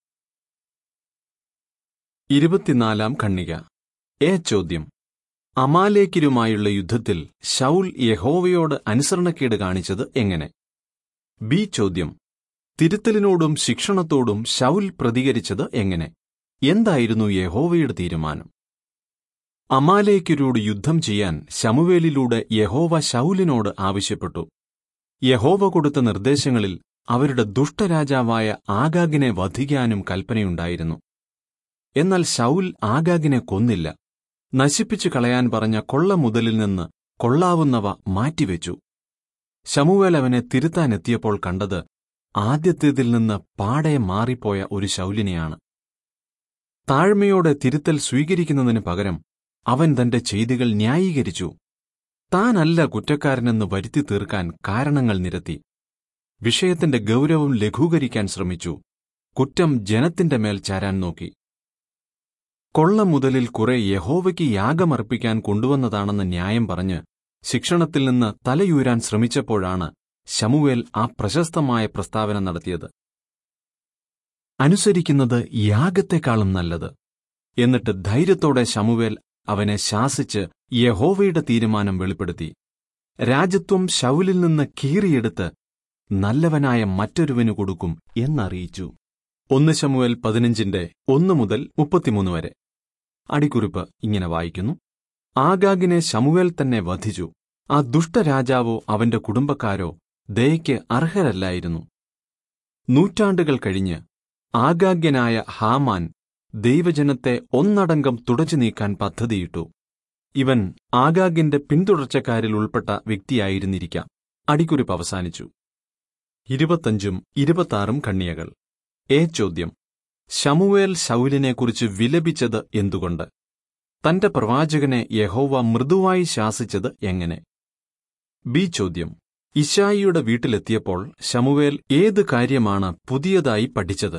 ഇരുപത്തിനാലാം ഖണ്ണിക എ ചോദ്യം അമാലേക്കിരുമായുള്ള യുദ്ധത്തിൽ ശൗൽ യഹോവയോട് അനുസരണക്കേട് കാണിച്ചത് എങ്ങനെ ബി ചോദ്യം തിരുത്തലിനോടും ശിക്ഷണത്തോടും ശൗൽ പ്രതികരിച്ചത് എങ്ങനെ എന്തായിരുന്നു യഹോവയുടെ തീരുമാനം അമാലേക്കരോട് യുദ്ധം ചെയ്യാൻ ശമുവേലിലൂടെ യഹോവ ശൗലിനോട് ആവശ്യപ്പെട്ടു യഹോവ കൊടുത്ത നിർദ്ദേശങ്ങളിൽ അവരുടെ ദുഷ്ടരാജാവായ ആഗാഗിനെ വധിക്കാനും കൽപ്പനയുണ്ടായിരുന്നു എന്നാൽ ശൗൽ ആഗാഗിനെ കൊന്നില്ല നശിപ്പിച്ചു കളയാൻ പറഞ്ഞ കൊള്ള മുതലിൽ നിന്ന് കൊള്ളാവുന്നവ മാറ്റിവെച്ചു ശമുവേൽ അവനെ തിരുത്താനെത്തിയപ്പോൾ കണ്ടത് ആദ്യത്തേതിൽ നിന്ന് പാടെ മാറിപ്പോയ ഒരു ശൗലിനെയാണ് താഴ്മയോടെ തിരുത്തൽ സ്വീകരിക്കുന്നതിന് പകരം അവൻ തന്റെ ചെയ്തികൾ ന്യായീകരിച്ചു താനല്ല കുറ്റക്കാരനെന്ന് വരുത്തി തീർക്കാൻ കാരണങ്ങൾ നിരത്തി വിഷയത്തിന്റെ ഗൗരവം ലഘൂകരിക്കാൻ ശ്രമിച്ചു കുറ്റം ജനത്തിന്റെ മേൽ ചാരാൻ നോക്കി കൊള്ള മുതലിൽ കുറെ യഹോവയ്ക്ക് യാഗമർപ്പിക്കാൻ കൊണ്ടുവന്നതാണെന്ന് ന്യായം പറഞ്ഞ് ശിക്ഷണത്തിൽ നിന്ന് തലയൂരാൻ ശ്രമിച്ചപ്പോഴാണ് ശമുവേൽ ആ പ്രശസ്തമായ പ്രസ്താവന നടത്തിയത് അനുസരിക്കുന്നത് യാഗത്തെക്കാളും നല്ലത് എന്നിട്ട് ധൈര്യത്തോടെ ശമുവേൽ അവനെ ശാസിച്ച് യഹോവയുടെ തീരുമാനം വെളിപ്പെടുത്തി രാജ്യത്വം ശൗലിൽ നിന്ന് കീറിയെടുത്ത് നല്ലവനായ മറ്റൊരുവനു കൊടുക്കും എന്നറിയിച്ചു ഒന്ന് ശമുവേൽ പതിനഞ്ചിന്റെ ഒന്ന് മുതൽ മുപ്പത്തിമൂന്ന് വരെ അടിക്കുറിപ്പ് ഇങ്ങനെ വായിക്കുന്നു ആഗാഗിനെ ശമുവേൽ തന്നെ വധിച്ചു ആ ദുഷ്ടരാജാവോ അവന്റെ കുടുംബക്കാരോ ദയയ്ക്ക് അർഹരല്ലായിരുന്നു നൂറ്റാണ്ടുകൾ കഴിഞ്ഞ് ആഗാഗ്യനായ ഹാമാൻ ദൈവജനത്തെ ഒന്നടങ്കം തുടച്ചു നീക്കാൻ പദ്ധതിയിട്ടു ഇവൻ ആഗാഗിന്റെ പിന്തുടർച്ചക്കാരിൽ ഉൾപ്പെട്ട വ്യക്തിയായിരുന്നിരിക്കാം അടിക്കുറിപ്പ് അവസാനിച്ചു ഇരുപത്തഞ്ചും ഇരുപത്താറും കണ്ണിയകൾ എ ചോദ്യം ശമുവേൽ ശൗലിനെക്കുറിച്ച് വിലപിച്ചത് എന്തുകൊണ്ട് തന്റെ പ്രവാചകനെ യഹോവ മൃദുവായി ശാസിച്ചത് എങ്ങനെ ബി ചോദ്യം ഇശായിയുടെ വീട്ടിലെത്തിയപ്പോൾ ശമുവേൽ ഏത് കാര്യമാണ് പുതിയതായി പഠിച്ചത്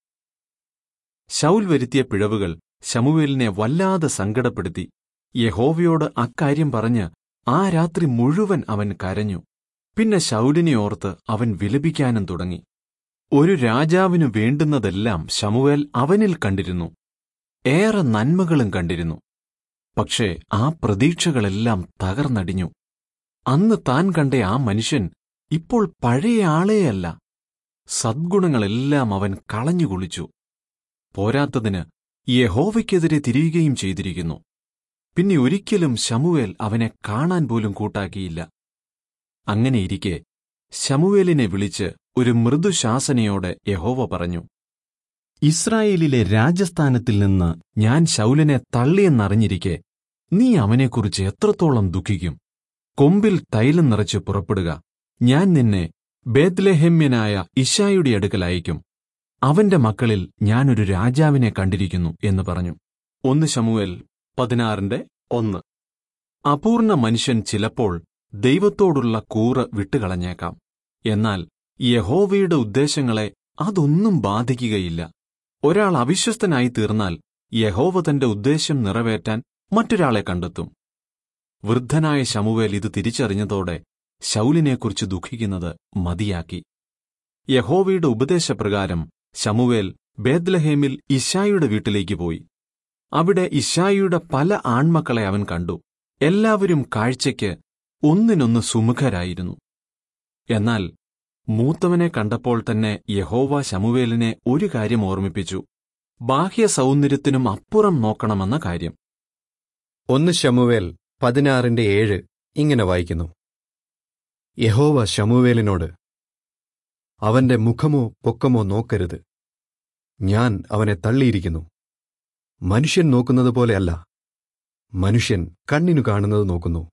ശൗൽ വരുത്തിയ പിഴവുകൾ ശമുവേലിനെ വല്ലാതെ സങ്കടപ്പെടുത്തി യഹോവയോട് അക്കാര്യം പറഞ്ഞ് ആ രാത്രി മുഴുവൻ അവൻ കരഞ്ഞു പിന്നെ ശൗലിനെ ഓർത്ത് അവൻ വിലപിക്കാനും തുടങ്ങി ഒരു രാജാവിനു വേണ്ടുന്നതെല്ലാം ശമുവേൽ അവനിൽ കണ്ടിരുന്നു ഏറെ നന്മകളും കണ്ടിരുന്നു പക്ഷേ ആ പ്രതീക്ഷകളെല്ലാം തകർന്നടിഞ്ഞു അന്ന് താൻ കണ്ട ആ മനുഷ്യൻ ഇപ്പോൾ പഴയ ആളെയല്ല സദ്ഗുണങ്ങളെല്ലാം അവൻ കളഞ്ഞുകുളിച്ചു പോരാത്തതിന് യഹോവയ്ക്കെതിരെ തിരിയുകയും ചെയ്തിരിക്കുന്നു പിന്നെ ഒരിക്കലും ശമുവേൽ അവനെ കാണാൻ പോലും കൂട്ടാക്കിയില്ല അങ്ങനെയിരിക്കെ ശമുവേലിനെ വിളിച്ച് ഒരു മൃദുശാസനയോടെ യഹോവ പറഞ്ഞു ഇസ്രായേലിലെ രാജസ്ഥാനത്തിൽ നിന്ന് ഞാൻ ശൗലിനെ തള്ളിയെന്നറിഞ്ഞിരിക്കെ നീ അവനെക്കുറിച്ച് എത്രത്തോളം ദുഃഖിക്കും കൊമ്പിൽ തൈലം നിറച്ച് പുറപ്പെടുക ഞാൻ നിന്നെ ബേദ്ലഹെമ്യനായ ഇഷായുടെ അടുക്കൽ അയക്കും അവന്റെ മക്കളിൽ ഞാനൊരു രാജാവിനെ കണ്ടിരിക്കുന്നു എന്ന് പറഞ്ഞു ഒന്ന് ശമുവേൽ പതിനാറിന്റെ ഒന്ന് അപൂർണ മനുഷ്യൻ ചിലപ്പോൾ ദൈവത്തോടുള്ള കൂറ് വിട്ടുകളഞ്ഞേക്കാം എന്നാൽ യഹോവയുടെ ഉദ്ദേശങ്ങളെ അതൊന്നും ബാധിക്കുകയില്ല ഒരാൾ അവിശ്വസ്തനായി തീർന്നാൽ യഹോവ തന്റെ ഉദ്ദേശം നിറവേറ്റാൻ മറ്റൊരാളെ കണ്ടെത്തും വൃദ്ധനായ ശമുവേൽ ഇത് തിരിച്ചറിഞ്ഞതോടെ ശൗലിനെക്കുറിച്ച് ദുഃഖിക്കുന്നത് മതിയാക്കി യഹോവയുടെ ഉപദേശപ്രകാരം ശമുവേൽ ബേദ്ലഹേമിൽ ഇഷായുടെ വീട്ടിലേക്ക് പോയി അവിടെ ഇഷായിയുടെ പല ആൺമക്കളെ അവൻ കണ്ടു എല്ലാവരും കാഴ്ചയ്ക്ക് ഒന്നിനൊന്ന് സുമുഖരായിരുന്നു എന്നാൽ മൂത്തവനെ കണ്ടപ്പോൾ തന്നെ യഹോവ ശമുവേലിനെ ഒരു കാര്യം ഓർമ്മിപ്പിച്ചു ബാഹ്യ സൗന്ദര്യത്തിനും അപ്പുറം നോക്കണമെന്ന കാര്യം ഒന്ന് ശമുവേൽ പതിനാറിന്റെ ഏഴ് ഇങ്ങനെ വായിക്കുന്നു യഹോവ ശമുവേലിനോട് അവന്റെ മുഖമോ പൊക്കമോ നോക്കരുത് ഞാൻ അവനെ തള്ളിയിരിക്കുന്നു മനുഷ്യൻ നോക്കുന്നത് പോലെയല്ല മനുഷ്യൻ കണ്ണിനു കാണുന്നത് നോക്കുന്നു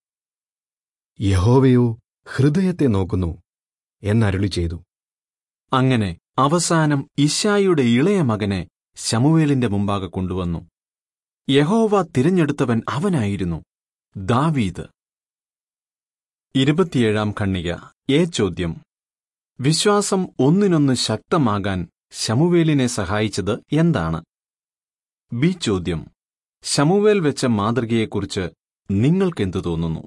യഹോവയോ ഹൃദയത്തെ നോക്കുന്നു എന്നരുളി ചെയ്തു അങ്ങനെ അവസാനം ഇശായിയുടെ ഇളയ മകനെ ശമുവേലിന്റെ മുമ്പാകെ കൊണ്ടുവന്നു യഹോവ തിരഞ്ഞെടുത്തവൻ അവനായിരുന്നു ദാവീദ് ഇരുപത്തിയേഴാം ഖണ്ണിക ഏ ചോദ്യം വിശ്വാസം ഒന്നിനൊന്ന് ശക്തമാകാൻ ശമുവേലിനെ സഹായിച്ചത് എന്താണ് ബി ചോദ്യം ശമുവേൽ വെച്ച മാതൃകയെക്കുറിച്ച് നിങ്ങൾക്കെന്തു തോന്നുന്നു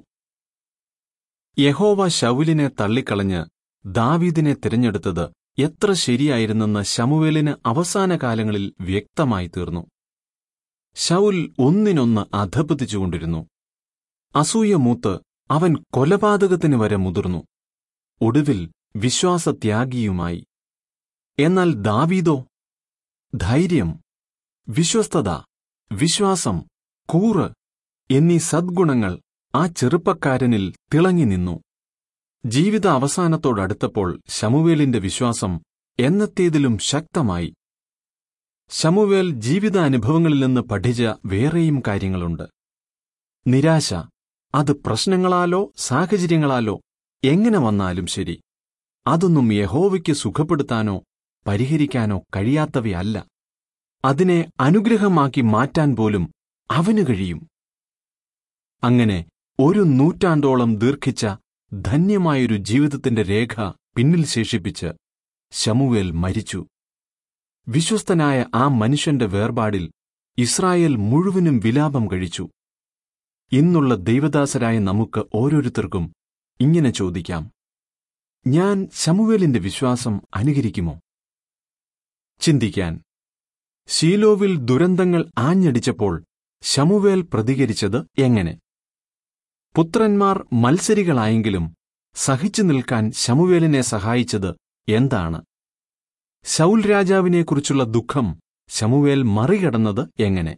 യഹോവ ശൗലിനെ തള്ളിക്കളഞ്ഞ് ദാവീദിനെ തിരഞ്ഞെടുത്തത് എത്ര ശരിയായിരുന്നെന്ന് ശമുവേലിന് അവസാന കാലങ്ങളിൽ വ്യക്തമായി തീർന്നു ശൗൽ ഒന്നിനൊന്ന് അധപതിച്ചുകൊണ്ടിരുന്നു അസൂയ മൂത്ത് അവൻ കൊലപാതകത്തിന് വരെ മുതിർന്നു ഒടുവിൽ വിശ്വാസത്യാഗിയുമായി എന്നാൽ ദാവീദോ ധൈര്യം വിശ്വസ്തത വിശ്വാസം കൂറ് എന്നീ സദ്ഗുണങ്ങൾ ആ ചെറുപ്പക്കാരനിൽ തിളങ്ങി നിന്നു ജീവിത അവസാനത്തോടടുത്തപ്പോൾ ശമുവേലിന്റെ വിശ്വാസം എന്നത്തേതിലും ശക്തമായി ശമുവേൽ ജീവിതാനുഭവങ്ങളിൽ നിന്ന് പഠിച്ച വേറെയും കാര്യങ്ങളുണ്ട് നിരാശ അത് പ്രശ്നങ്ങളാലോ സാഹചര്യങ്ങളാലോ എങ്ങനെ വന്നാലും ശരി അതൊന്നും യഹോവയ്ക്ക് സുഖപ്പെടുത്താനോ പരിഹരിക്കാനോ കഴിയാത്തവയല്ല അതിനെ അനുഗ്രഹമാക്കി മാറ്റാൻ പോലും അവന് കഴിയും അങ്ങനെ ഒരു നൂറ്റാണ്ടോളം ദീർഘിച്ച ധന്യമായൊരു ജീവിതത്തിന്റെ രേഖ പിന്നിൽ ശേഷിപ്പിച്ച് ശമുവേൽ മരിച്ചു വിശ്വസ്തനായ ആ മനുഷ്യന്റെ വേർപാടിൽ ഇസ്രായേൽ മുഴുവനും വിലാപം കഴിച്ചു ഇന്നുള്ള ദൈവദാസരായ നമുക്ക് ഓരോരുത്തർക്കും ഇങ്ങനെ ചോദിക്കാം ഞാൻ ശമുവേലിന്റെ വിശ്വാസം അനുകരിക്കുമോ ചിന്തിക്കാൻ ശീലോവിൽ ദുരന്തങ്ങൾ ആഞ്ഞടിച്ചപ്പോൾ ശമുവേൽ പ്രതികരിച്ചത് എങ്ങനെ പുത്രന്മാർ മത്സരികളായെങ്കിലും സഹിച്ചു നിൽക്കാൻ ശമുവേലിനെ സഹായിച്ചത് എന്താണ് ശൗൽ രാജാവിനെക്കുറിച്ചുള്ള ദുഃഖം ശമുവേൽ മറികടന്നത് എങ്ങനെ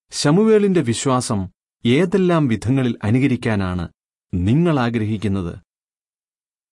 ശമുവേലിന്റെ വിശ്വാസം ഏതെല്ലാം വിധങ്ങളിൽ അനുകരിക്കാനാണ് നിങ്ങൾ ആഗ്രഹിക്കുന്നത്